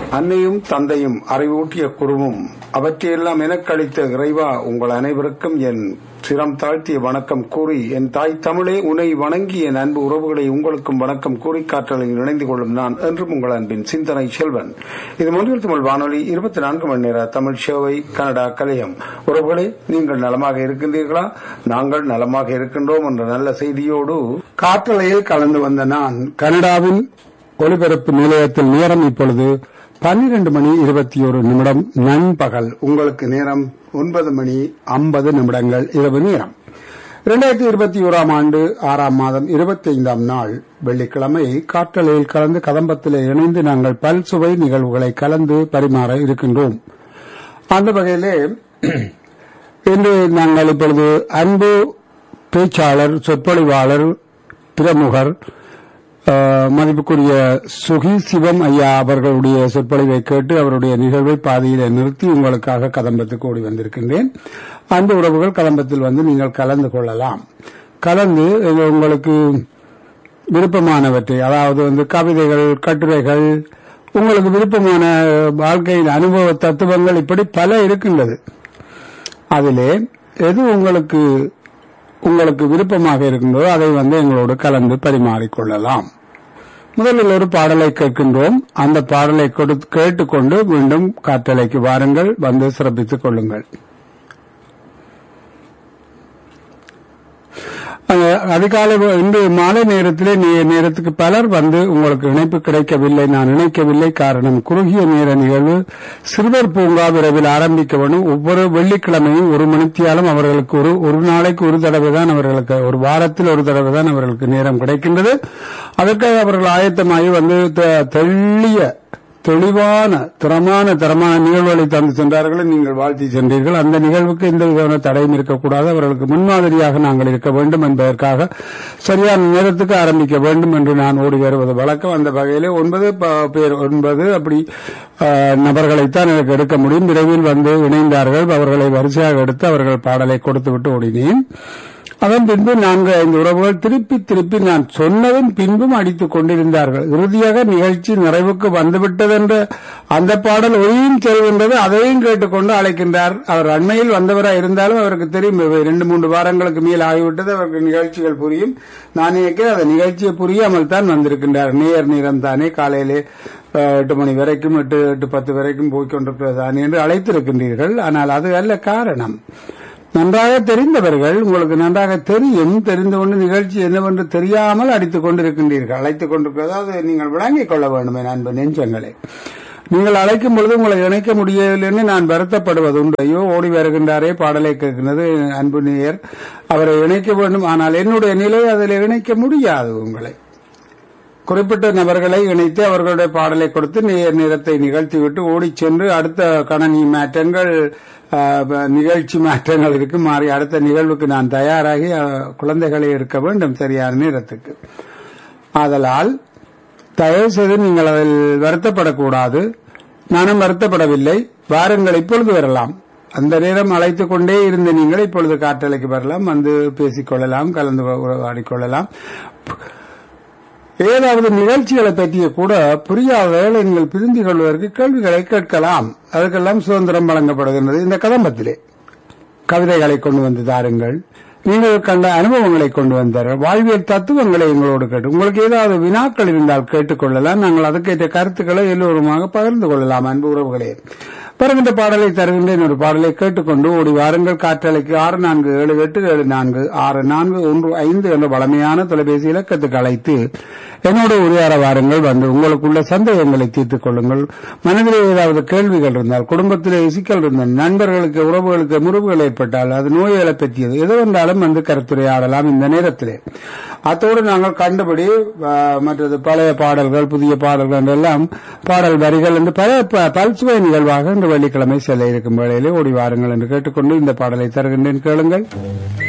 அன்னையும் தந்தையும் அறிவூட்டிய குருவும் அவற்றையெல்லாம் எனக்களித்த இறைவா உங்கள் அனைவருக்கும் என் சிரம் தாழ்த்திய வணக்கம் கூறி என் தாய் தமிழே உனை வணங்கி என் அன்பு உறவுகளை உங்களுக்கும் வணக்கம் கூறி காற்றலில் இணைந்து கொள்ளும் நான் என்றும் உங்கள் அன்பின் சிந்தனை செல்வன் இது மொழியில் தமிழ் வானொலி இருபத்தி நான்கு மணி நேர தமிழ் சேவை கனடா கலையம் உறவுகளே நீங்கள் நலமாக இருக்கின்றீர்களா நாங்கள் நலமாக இருக்கின்றோம் என்ற நல்ல செய்தியோடு காற்றலையில் கலந்து வந்த நான் கனடாவின் ஒலிபரப்பு நிலையத்தில் நேரம் இப்பொழுது பன்னிரண்டு மணி இருபத்தி ஒரு நிமிடம் நண்பகல் உங்களுக்கு நேரம் ஒன்பது மணி ஐம்பது நிமிடங்கள் இரவு நேரம் இரண்டாயிரத்தி இருபத்தி ஓராம் ஆண்டு ஆறாம் மாதம் இருபத்தி ஐந்தாம் நாள் வெள்ளிக்கிழமை காற்றலையில் கலந்து கதம்பத்தில் இணைந்து நாங்கள் பல்சுவை நிகழ்வுகளை கலந்து பரிமாற இருக்கின்றோம் அந்த வகையிலே இன்று நாங்கள் இப்பொழுது அன்பு பேச்சாளர் சொற்பொழிவாளர் பிரமுகர் அஹ், மதிப்புக்குரிய சுகி சிவம் ஐயா அவர்களுடைய சொற்பொழிவை கேட்டு அவருடைய நிகழ்வை பாதியிலே நிறுத்தி உங்களுக்காக கதம்பத்துக்கு ஓடி வந்திருக்கின்றேன் அந்த உறவுகள் கதம்பத்தில் வந்து நீங்கள் கலந்து கொள்ளலாம் கலந்து இது உங்களுக்கு விருப்பமானவற்றை அதாவது வந்து கவிதைகள் கட்டுரைகள் உங்களுக்கு விருப்பமான வாழ்க்கையின் அனுபவ தத்துவங்கள் இப்படி பல இருக்கின்றது அதிலே எது உங்களுக்கு உங்களுக்கு விருப்பமாக இருக்கின்றதோ அதை வந்து எங்களோடு கலந்து பரிமாறிக்கொள்ளலாம் முதலில் ஒரு பாடலை கேட்கின்றோம் அந்த பாடலை கொடுத்து கேட்டுக்கொண்டு மீண்டும் காற்றலைக்கு வாருங்கள் வந்து சிறப்பித்துக் கொள்ளுங்கள் அஹ், அதிகாலை வ- இன்று மாலை நேரத்திலே நே- நேரத்துக்கு பலர் வந்து உங்களுக்கு இணைப்பு கிடைக்கவில்லை நான் இணைக்கவில்லை காரணம் குறுகிய நேர நிகழ்வு சிறுவர் பூங்கா விரைவில் ஆரம்பிக்க வேண்டும் ஒவ்வொரு வெள்ளிக்கிழமையும் ஒரு மணித்தியாலும் அவர்களுக்கு ஒரு ஒரு நாளைக்கு ஒரு தடவை தான் அவர்களுக்கு ஒரு வாரத்தில் ஒரு தடவை தான் அவர்களுக்கு நேரம் கிடைக்கின்றது அதற்காக அவர்கள் ஆயத்தமாகி வந்து த- தெள்ளிய தெளிவான திறமான தரமான நிகழ்வுகளை தந்து சென்றார்கள் நீங்கள் வாழ்த்தி சென்றீர்கள் அந்த நிகழ்வுக்கு எந்த விதமான தடையும் இருக்கக்கூடாது அவர்களுக்கு முன்மாதிரியாக நாங்கள் இருக்க வேண்டும் என்பதற்காக சரியான நேரத்துக்கு ஆரம்பிக்க வேண்டும் என்று நான் ஓடி வருவது வழக்கம் அந்த வகையிலே ஒன்பது ப- பேர் ஒன்பது அப்படி ஆஹ், நபர்களைத்தான் எனக்கு எடுக்க முடியும் விரைவில் வந்து இணைந்தார்கள் அவர்களை வரிசையாக எடுத்து அவர்கள் பாடலை கொடுத்துவிட்டு ஓடினேன் அதன் பின்பு நான்கு ஐந்து உறவுகள் திருப்பி திருப்பி நான் சொன்னதும் பின்பும் அடித்துக் கொண்டிருந்தார்கள் இறுதியாக நிகழ்ச்சி நிறைவுக்கு வந்துவிட்டது என்ற அந்த பாடல் ஒளியும் செல்கின்றது அதையும் கேட்டுக்கொண்டு அழைக்கின்றார் அவர் அண்மையில் வந்தவராக இருந்தாலும் அவருக்கு தெரியும் இவை இரண்டு மூன்று வாரங்களுக்கு மேல் ஆகிவிட்டது அவருக்கு நிகழ்ச்சிகள் புரியும் நான் நினைக்கிறேன் அந்த நிகழ்ச்சியை புரியாமல் தான் வந்திருக்கின்றார் நேர் நேரம் தானே காலையிலே அஹ், எட்டு மணி வரைக்கும் எட்டு எட்டு பத்து வரைக்கும் போய்கொண்டிருக்கிறதானே என்று அழைத்திருக்கின்றீர்கள் ஆனால் அது அல்ல காரணம் நன்றாக தெரிந்தவர்கள் உங்களுக்கு நன்றாக தெரியும் தெரிந்து கொண்டு நிகழ்ச்சி என்னவென்று தெரியாமல் அடித்துக் கொண்டிருக்கின்றீர்கள் அழைத்துக் கொண்டிருக்கிறது அதை நீங்கள் விளங்கிக் கொள்ள வேண்டும் என் அன்பு நெஞ்சங்களே நீங்கள் அழைக்கும் பொழுது உங்களை இணைக்க முடியவில்லைன்னு நான் வருத்தப்படுவது உண்டு ஐயோ ஓடி வருகின்றாரே பாடலை கேட்கின்றது அன்பு நேயர் அவரை இணைக்க வேண்டும் ஆனால் என்னுடைய நிலை அதில் இணைக்க முடியாது உங்களை குறிப்பிட்ட நபர்களை இணைத்து அவர்களுடைய பாடலை கொடுத்து நேர் நேரத்தை நிகழ்த்திவிட்டு ஓடிச் சென்று அடுத்த கணனி மாற்றங்கள் ஆஹ், ப- நிகழ்ச்சி மாற்றங்கள் இருக்கு மாறி அடுத்த நிகழ்வுக்கு நான் தயாராகி ஆஹ், குழந்தைகளை எடுக்க வேண்டும் சரியான நேரத்துக்கு ஆதலால் தயவு செய்து நீங்கள் அதில் வருத்தப்படக்கூடாது நானும் வருத்தப்படவில்லை வாருங்கள் இப்பொழுது வரலாம் அந்த நேரம் அழைத்துக் கொண்டே இருந்த நீங்கள் இப்பொழுது காற்றலைக்கு வரலாம் வந்து பேசிக்கொள்ளலாம் கலந்து உறவாடிக் ஏதாவது நிகழ்ச்சிகளை பற்றிய கூட புரியாத வேளை நீங்கள் புரிந்து கொள்வதற்கு கேள்விகளை கேட்கலாம் அதுக்கெல்லாம் சுதந்திரம் வழங்கப்படுகின்றது இந்த கதம்பத்திலே கவிதைகளை கொண்டு வந்து தாருங்கள் நீங்கள் கண்ட அனுபவங்களை கொண்டு வந்தார்கள் வாழ்வியல் தத்துவங்களை எங்களோடு கேட்டு உங்களுக்கு ஏதாவது வினாக்கள் இருந்தால் கேட்டுக்கொள்ளலாம் நாங்கள் அதுக்கேற்ற கருத்துக்களை எல்லோருமாக பகிர்ந்து கொள்ளலாம் அன்பு உறவுகளே பிறகு பாடலை தருகின்றேன் ஒரு பாடலை கேட்டுக்கொண்டு ஓடி வாருங்கள் காற்றலைக்கு ஆறு நான்கு ஏழு எட்டு ஏழு நான்கு ஆறு நான்கு ஒன்று ஐந்து என்ற வளமையான தொலைபேசி இலக்கத்துக்கு அழைத்து என்னோட உரையாட வாருங்கள் வந்து உங்களுக்குள்ள சந்தேகங்களை தீர்த்துக் கொள்ளுங்கள் மனதிலே ஏதாவது கேள்விகள் இருந்தால் குடும்பத்திலே சிக்கல் இருந்தால் நண்பர்களுக்கு உறவுகளுக்கு முறிவுகள் ஏற்பட்டால் அது நோய்களை பற்றியது எது வந்தாலும் வந்து கருத்துரையாடலாம் இந்த நேரத்திலே அத்தோடு நாங்கள் கண்டபடி ஆ, மற்றது பழைய பாடல்கள் புதிய பாடல்கள் எல்லாம் பாடல் வரிகள் என்று பல ப- பல்சுவை நிகழ்வாக இன்று வெள்ளிக்கிழமை செல்ல இருக்கும் வேளையிலே ஓடி வாருங்கள் என்று கேட்டுக்கொண்டு இந்த பாடலை தருகின்றேன் கேளுங்கள்